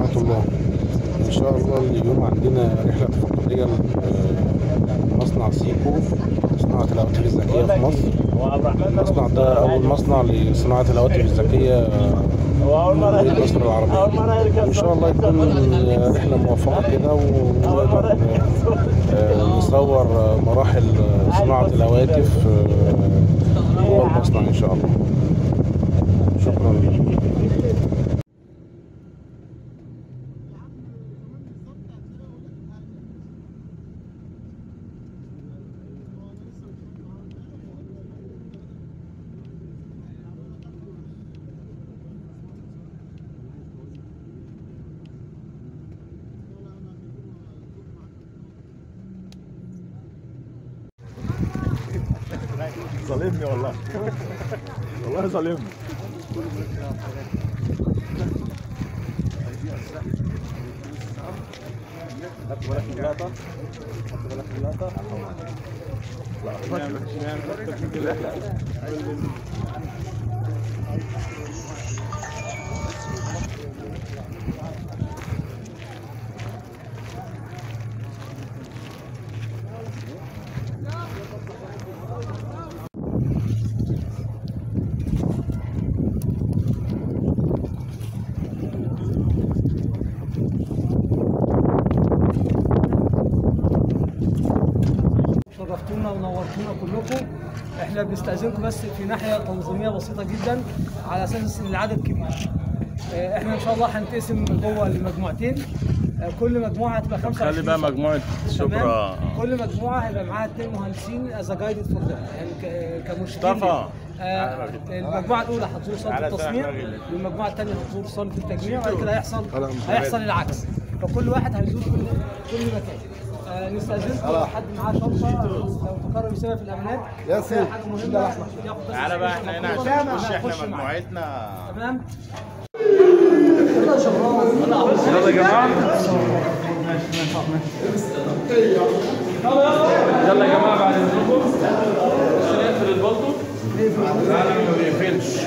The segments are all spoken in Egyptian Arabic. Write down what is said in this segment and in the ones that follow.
ورحمة الله إن شاء الله اليوم عندنا رحلة تفقدية لمصنع سيكو صناعة الهواتف الذكية في مصر المصنع ده أول مصنع لصناعة الهواتف الذكية في مصر العربية وإن شاء الله تكون رحلة موفقة كده ونقدر آه، نصور مراحل صناعة الهواتف آه، جوه المصنع إن شاء الله شكرا لكم ظالمني والله والله ظالمني خدت بالك من اللقطة؟ خدت بالك من اللقطة؟ شرفتونا ونورتونا كلكم احنا بنستأذنكم بس في ناحية تنظيمية بسيطة جدا على اساس ان العدد كبير اه، احنا ان شاء الله هنقسم جوه لمجموعتين اه، كل مجموعة هتبقى 25 خلي بقى شخص. مجموعة تمام؟ شبرا كل مجموعة هيبقى معاها اثنين مهندسين از جايدد فور يعني ك- كمرشدين مصطفى. ليهم. آه، المجموعة الأولى هتزور صالة تعالى التصنيع سلام راجل. والمجموعة الثانية هتزور صالة التجميع وبعد كده هيحصل هيحصل العكس فكل واحد هيزور كل كل مكان آه، نستأذنكم لو حد معاه شنطة لو تقرر يسيبها في الأمانات ياسر حاجة مهمة ياخد بس تعالى بقى احنا هنا الشنطة عشان وأنا نخش احنا هخش معاك. مجموعتنا تمام يلا يا جماعة يلا يا جماعة بعد اذنكم نقفل البلطو لا لا ما بيقفلش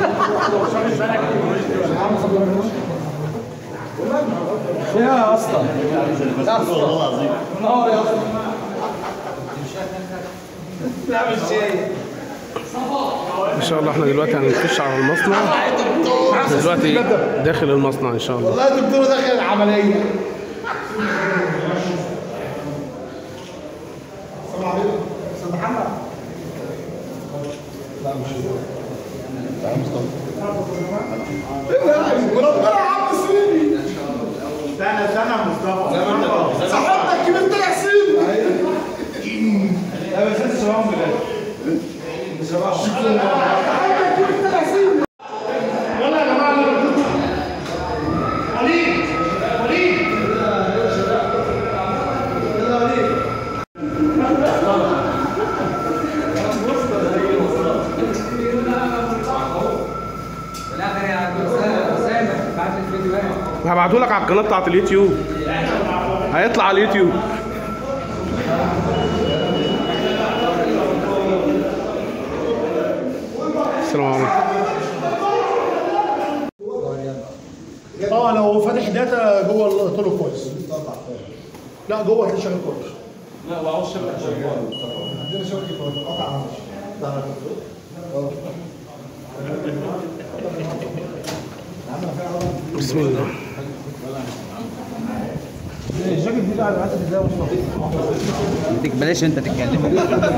إن شاء الله إحنا دلوقتي هنخش على المصنع إحنا دلوقتي داخل المصنع إن شاء الله والله الدكتور داخل العمليه وربنا يا عم سيدي استنى استنى يا مصطفى صاحبتك كبير طلع سيدي لا بس انت شباب بجد يلا يا جماعه وليد وليد هبعته لك على القناة بتاعت اليوتيوب هيطلع على اليوتيوب السلام عليكم اه لو فاتح داتا جوه الطرق كويس لا جوه هتلاقي شغال كويس لا وعاوز شبكه شغال عندنا شبكه كويس قطع بسم الله بلاش انت تتكلم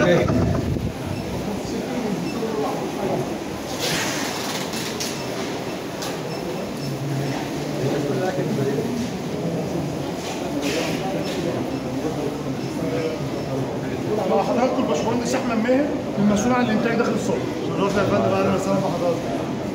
مع حضراتكم الباشمهندس احمد ماهر المسؤول عن الانتاج داخل الصالة شرفنا يا فندم اهلا وسهلا بحضراتكم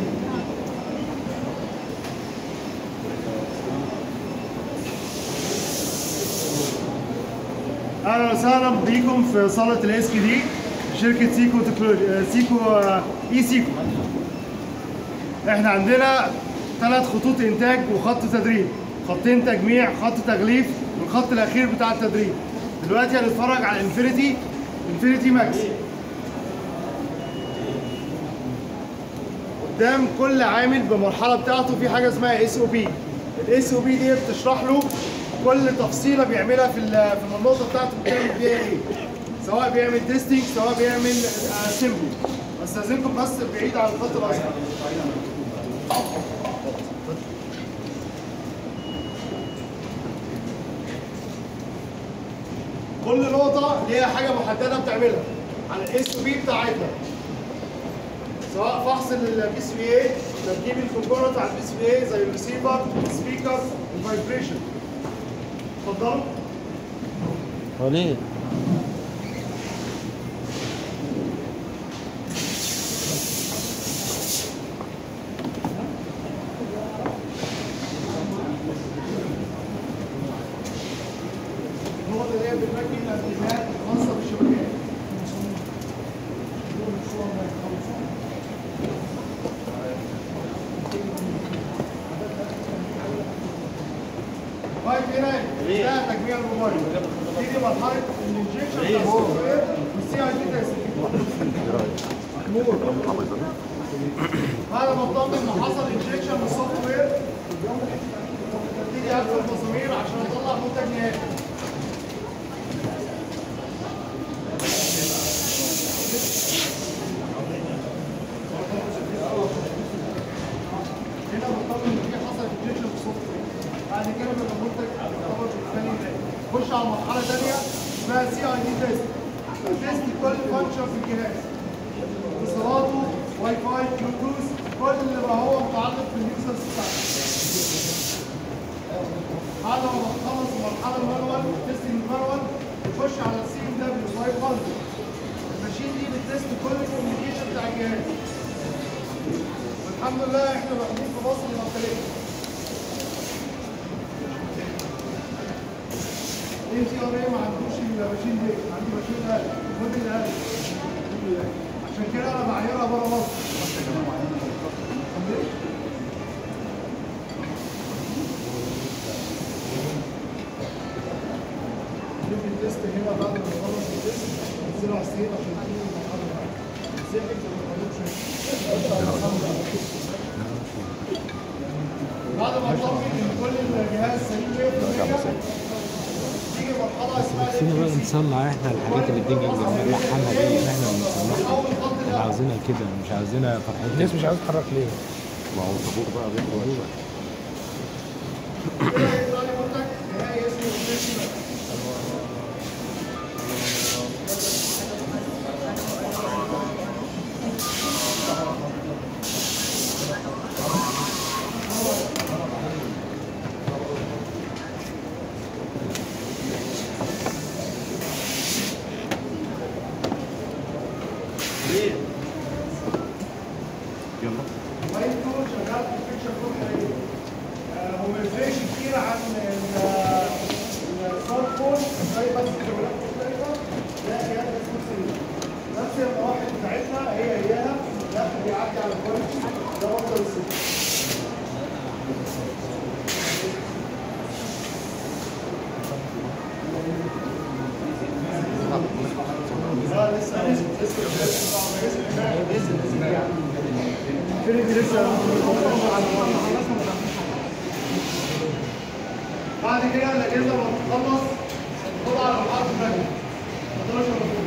اهلا وسهلا بيكم في صاله الاس كي دي شركه سيكو تكنولوجي سيكو آه، اي سيكو احنا عندنا ثلاث خطوط انتاج وخط تدريب خطين تجميع خط تغليف والخط الاخير بتاع التدريب دلوقتي هنتفرج على انفينيتي انفينيتي ماكس قدام كل عامل بمرحله بتاعته في حاجه اسمها اس او بي الاي سي او بي دي بتشرح له كل تفصيله بيعملها في ال- في النقطه بتاعته بيعمل فيها ايه سواء بيعمل تيستنج سواء بيعمل اسمبلي استاذنكم بس بعيد عن الخط الاصفر كل نقطة ليها حاجة محددة بتعملها على الاس او بي بتاعتها سواء فحص البي سي بي اي تركيب الكومبوننت على البي سي بي اي زي الريسيفر السبيكر الفايبريشن اتفضلوا هو ليه؟ النقطة اللي هي بتركب الانتينات الخاصة بالشبكات طيب ايه ده تجميع الموبايل تيجي مرحلة الانجكشن بتاع السوفت وير والسي اي دي تيست بعد ما اطمن ما حصل انجكشن للسوفت وير ابتدي اقفل المسامير عشان اطلع منتج نهائي هنا بطمن ان في حصل انجكشن في السوفت وير بعد كده بيبقى المنتج يعتبر بالتالي نهائي خش على مرحله ثانيه اسمها سي اي دي تيست تيست كل فانكشن في الجهاز اتصالاته واي فاي بلوتوث كل ما هو متعلق باليوزرز بتاعته بعد ما بتخلص المرحله المانوال تيستنج المانوال تخش على السي ام دبليو 500 الماشين دي بتست كل الكوميونيكيشن بتاع الجهاز الحمد لله احنا واخدين في مصر المرتبه ام سي ار اي ما عندوش الماشين دي عندي ماشين اقل موديل اقل عشان كده انا بعيرها بره مصر نشوف التيست هنا بعد ما نخلص التيست ننزله على السرير عشان تيجي المرحله بتاعتك السيرفكس ما بيخرجش بعد ما اطمن ان كل الجهاز سليم 100% تيجي مرحله اسمها سيبنا بقى نصنع احنا الحاجات اللي بتيجي نلحمها دي احنا اللي بنصنعها اول خط احنا ده عاوزينها كده مش عاوزينها فرحتين الناس مش عاوزة تتحرك ليه؟ ما هو الطابور بقى بياخد كده يطلع لي منتج نهائي اسمه روتيشن لايف كود شغال في الفيكشر كود حاليا آه، هو ما يفرقش كتير عن ال- السمارت فون زي بس الكاميرات مختلفه لا جهاز اسمه سيريا نفس المراحل بتاعتنا هي هياها لا بيعدي على الكواليتي ده مصدر السيريا لا لسه لسه لسه لسه لسه فيلم لسه بعد كده الاجهزه لما تخلص تحطها على مرحله الثانيه ما تقدرش مفهوم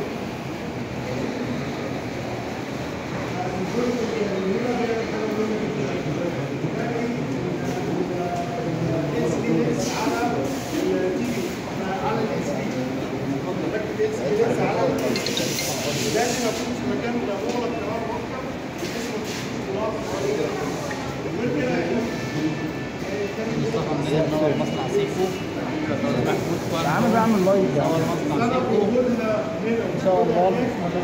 لازم اكون في مكان مغلق كمان محكم بحيث ما تشوفش خلاص غير كده عامل بعمل لايف يعني انا بقول هنا ان شاء الله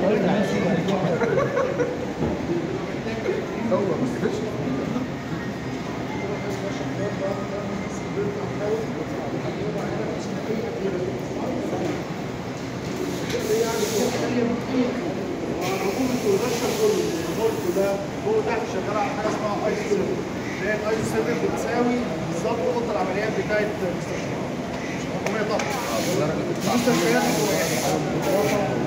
ده فوق تحت شغال على حاجه اسمها اي 7 اللي هي الاي 7 بتساوي بالظبط اوضه العمليات بتاعت المستشفى مش حكوميه طبعا مستشفيات حكوميه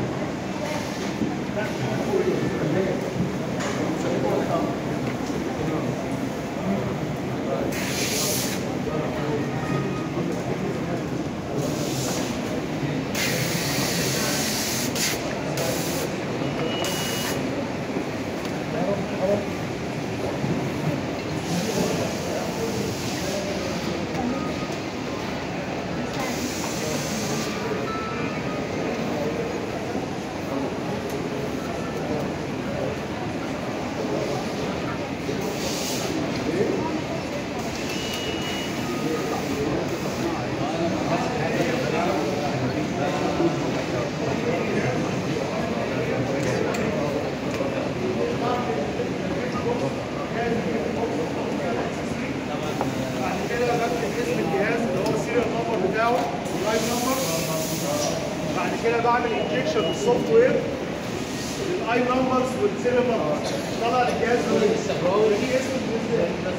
كده بعمل انجكشن للسوفت وير الاي نمبرز والسيريال نمبرز طلع الجهاز ده دي اسم الجهاز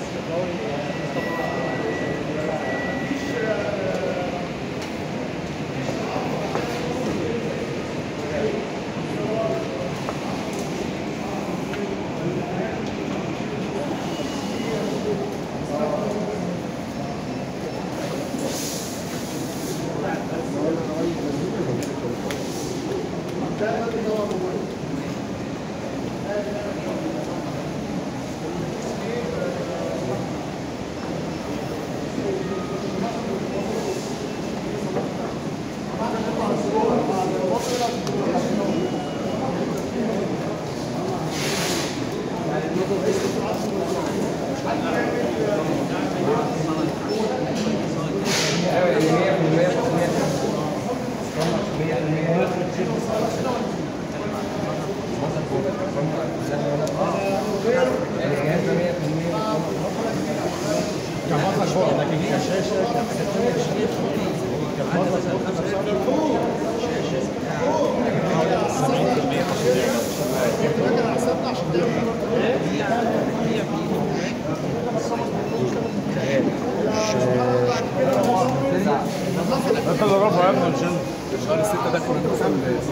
انت اللي رافع يا ابني عشان شهر الستة ده كنا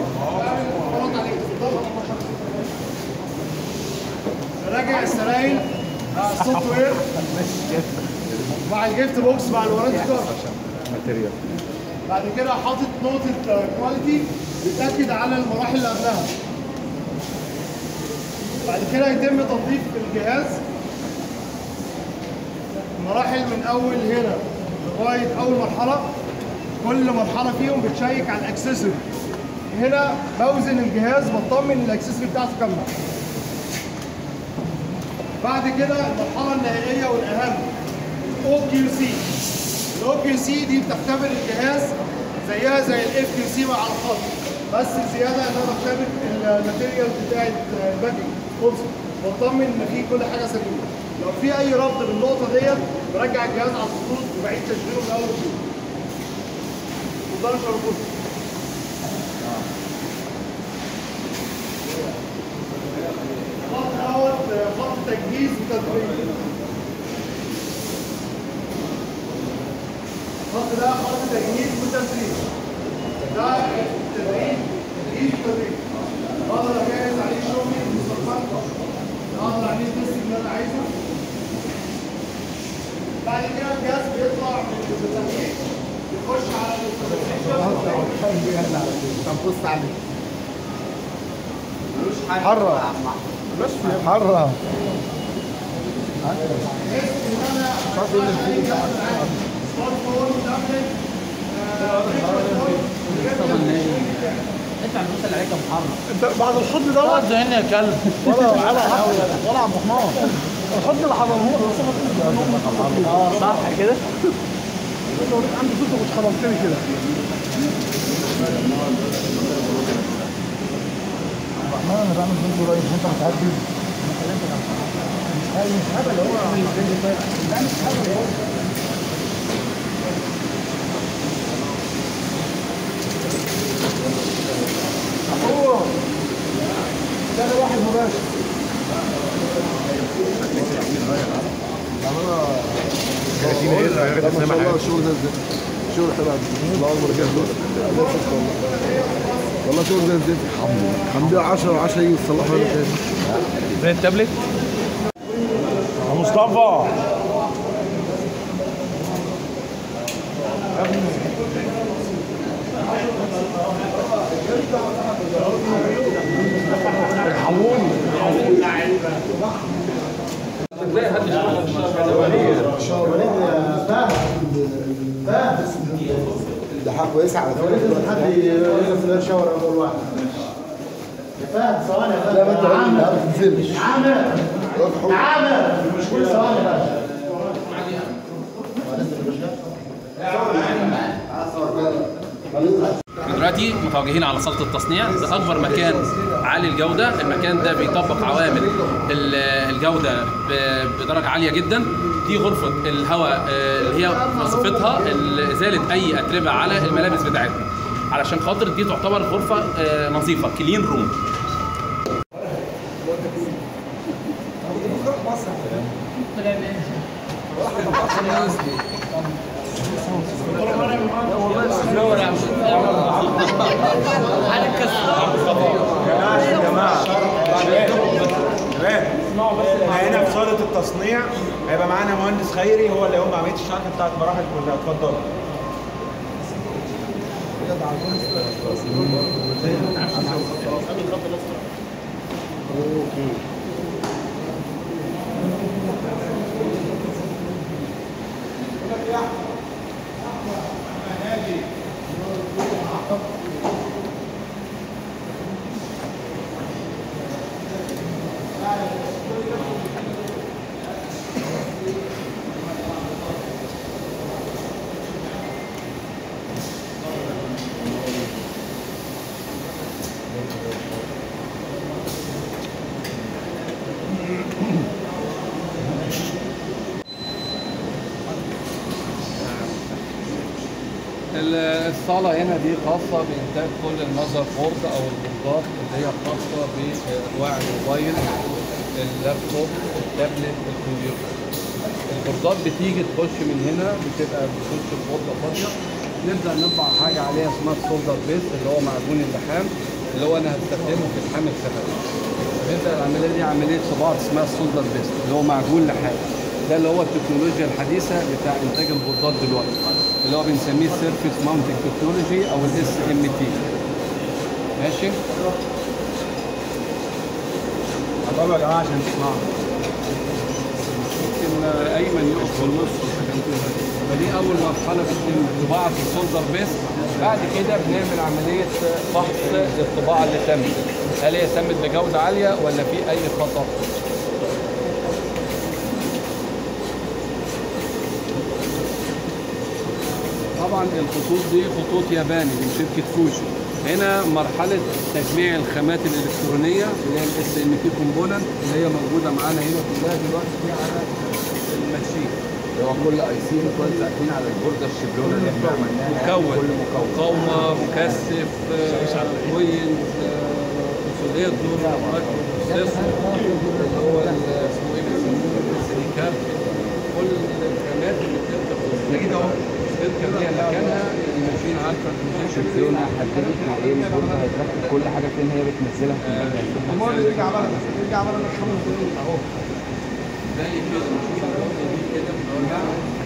راجع السرايل مع السوفت وير مع الجيفت بوكس مع الورانتي كارد بعد كده حاطط نقطة كواليتي بتأكد على المراحل اللي قبلها بعد كده يتم تنظيف الجهاز مراحل من أول هنا لغاية أول مرحلة كل مرحلة فيهم بتشيك على الأكسسوري هنا بوزن الجهاز بطمن إن الأكسسوري بتاعته كاملة بعد كده المرحلة النهائية والأهم او كيو سي الاو كيو سي دي بتختبر الجهاز زيها زي الاف كيو سي مع الخط بس الزيادة ان انا بختبر الماتيريال بتاعت الباكينج خلص بطمن ان في كل حاجة سليمة لو في اي ربط بالنقطة ديت برجع الجهاز على الخطوط وبعيد تشغيله من اول وجديد متفضلش اربطه الخط دوت خط تجهيز وتدريب الخط ده خط تجهيز وتدريب ده تدريب تجهيز وتدريب اقدر اجهز عليه شغلي في المستقبل اقدر عليه التست اللي انا عايزه بعد كده الجهاز بيطلع من التدريب يخش على الكونفيجريشن حرة حرة انت بعد الحضن ده اقعد هنا يا كلب ولا ولا ولا عبد الرحمن الحضن اللي حضنه اه صح كده عندي صوت مش خلصتني كده الرحمن انا بعمل فيديو قريب وانت متعدي مش هبل هو عامل فيديو طيب لا مش هبل هو هو ده واحد مباشر ما شاء الله الشغل ده شغل حلو الله اكبر جدا والله شغل زي الزفت الحمد لله الحمد لله 10 10 يجي يصلحوا لنا تاني فين التابلت مصطفى ده حق كويس على فكره حد يقف في الشاور اول واحد فهد ثواني لا ما انت ما تنزلش عامر عامر مش كل ثواني بقى احنا دلوقتي متوجهين على صاله التصنيع ده اكبر مكان عالي الجوده المكان ده بيطبق عوامل ال- الجوده ب- بدرجه عاليه جدا دي غرفه الهواء آه، اللي هي وظيفتها ال- ازاله اي اتربه على الملابس بتاعتنا علشان خاطر دي تعتبر غرفه آه، نظيفه كلين روم يا جماعه هنا في صاله التصنيع هيبقى معانا مهندس خيري هو اللي هيقوم بعمليه الشرح بتاعت مراحل كلها اتفضل الصالة هنا دي خاصة بإنتاج كل المذر بورد أو البوردات اللي هي خاصة بأنواع الموبايل اللابتوب التابلت الكمبيوتر البوردات بتيجي تخش من هنا بتبقى بتخش البوردة فاضية نبدأ نطبع حاجة عليها اسمها السولدر بيس اللي هو معجون اللحام اللي هو أنا هستخدمه في اللحام الخفيف نبدأ العملية دي عملية طباعة اسمها السولدر بيس اللي هو معجون لحام ده اللي هو التكنولوجيا الحديثة بتاع إنتاج البوردات دلوقتي اللي هو بنسميه سيرفيس ماونتنج تكنولوجي أو الاس ام تي ماشي طب يا جماعه عشان تسمعوا ممكن آه، ايمن يقف في النص فدي اول مرحله بتتم طباعه السولدر بيس بعد كده بنعمل عمليه فحص الطباعه اللي تمت هل هي تمت بجوده عاليه ولا في اي خطا طبعا الخطوط دي خطوط ياباني من شركه فوجي هنا مرحله تجميع الخامات الالكترونيه اللي هي الاس ام تي كومبوننت اللي هي موجوده معانا هنا كلها دلوقتي دي على الماشين هو كل اي سي متوزعين على البورده الشبلونه اللي احنا عملناها مكون كل مكون مقاومه مكثف آه، كوين اوسيليتور مايكرو بروسيسور اللي هو ال- اسمه ايه بيسموه السي كارت كل الخامات اللي بتركب في البورده تركب ليها مكانها الماشين عارفه الماشين الشبلونه حددت مع ايه البورده هتركب كل حاجه فين هي بتنزلها في المكان يرجع بره يرجع بره اهو زي كده نشوف الجودة دي كده بنقولها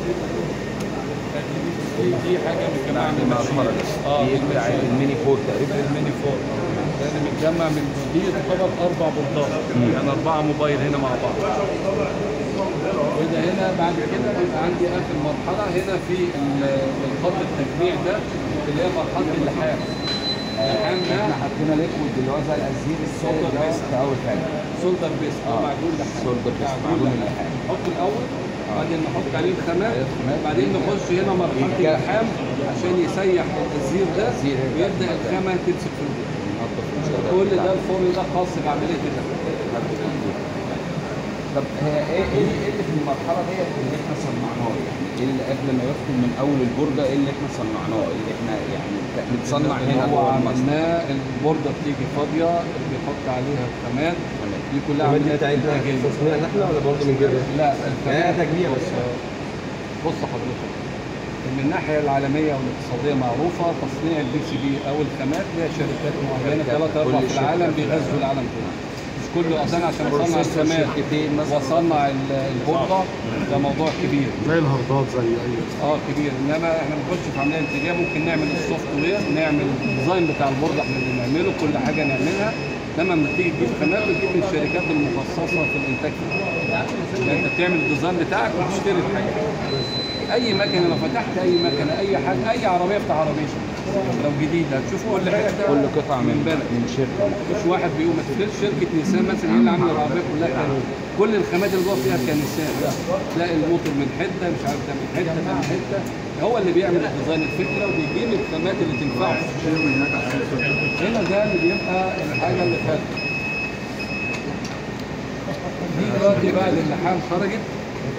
دي دي حاجه متجمعه من الماشين اه دي من بتاع الماشين. الميني فور تقريبا الميني فور ده اللي متجمع من دي تعتبر اربع بورتات يعني اربعه موبايل هنا مع بعض وده هنا بعد كده بيبقى عندي اخر مرحله هنا في ال- الخط التجميع ده اللي هي مرحله اللحام اللحام ده احنا حطينا ليكويد اللي هو زي الازير السولدر Solder بيست base. اول حاجه سولدر بيس آه. معجون لحام Solder base، معجون اللحام. نحط الاول بعدين نحط عليه الخامات عليه الخامات. بعدين نخش هنا مرحله يتجمع. اللحام عشان يسيح الزير ده الزير يرجع ويبدا في المكان. الخامه تمسك في البيت ننظف الشغل كل بتاعنا. ده الفرن ده خاص بعمليه اللحام طب هي ايه ايه ايه اللي في المرحله ديت اللي احنا صنعناه يعني ايه اللي قبل ما يدخل من اول البورده ايه اللي احنا صنعناه اللي احنا يعني بتصنع هنا هو جوه المصنع عملناه البورده بتيجي فاضيه بيحط عليها الخامات دي كلها الخامات دي عمليات بتاعتنا إنتاجية. تصنيعنا احنا ولا برضه من جده؟ لا يعني الخامات تجميع بس. بص حضرتك من الناحيه العالميه والاقتصاديه معروفه تصنيع البي سي بي او الخامات ليها شركات معينه ثلاثه اربع كل في شركة العالم في بيغذوا العالم كله مش كله اصلا عشان اصنع بروسيسور الخامات شركتين مثلا. واصنع ال- البورده ده موضوع كبير زي الهاردات زي اي اه كبير انما احنا بنخش في عمليه انتاجيه ممكن نعمل السوفت وير نعمل الديزاين بتاع البورده احنا اللي نعمله كل حاجه نعملها انما لما تيجي تجيب خامات بتجيب من الشركات المخصصه في الانتاج يعني انت بتعمل الديزاين بتاعك وتشتري الحاجه اي مكنه لو فتحت اي مكنه اي حاجه اي عربيه افتح عربيه لو جديده هتشوف كل حته كل قطعه من بلد من شركه مش واحد بيقوم ما تفتكرش شركه نيسان مثلا هي اللي عامله العربيه كلها كده كل الخامات اللي جوه فيها كنيسان تلاقي الموتور من حته مش عارف ده من حته ده من حته هو اللي بيعمل الديزاين الفكره وبيجيب الخامات اللي تنفعه في الشغل هنا ده اللي بيبقى الحاجه اللي فاتت دي دلوقتي بعد اللحام خرجت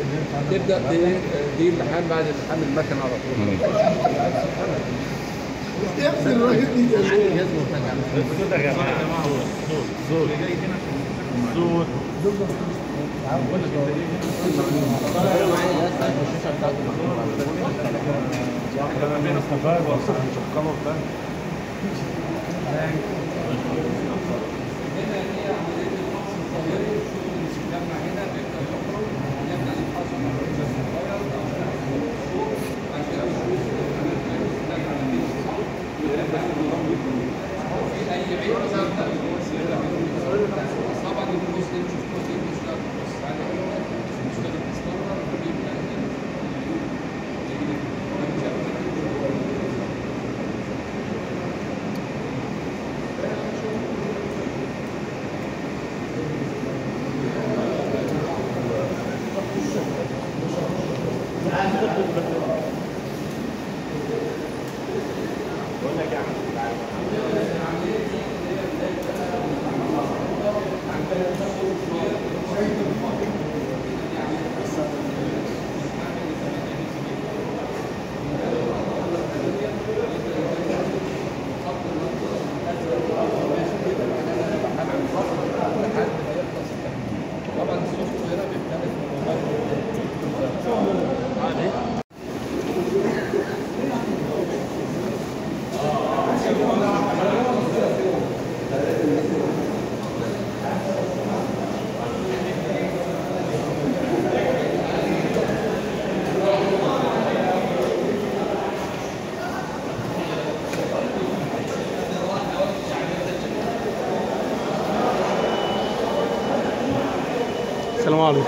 تبدا ت- دي اللحام بعد اللحام المكنه على طول السلام عليكم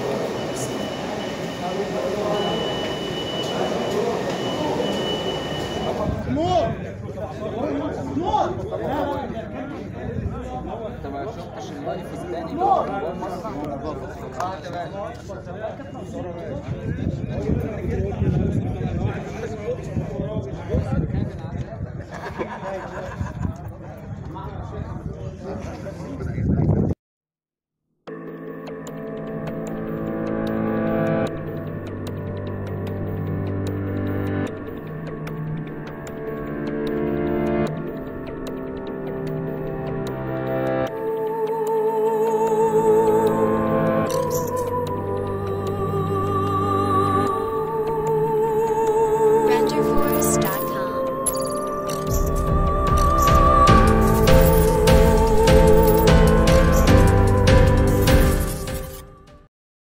انت ما شفتش اللايف الثاني جوه المصنع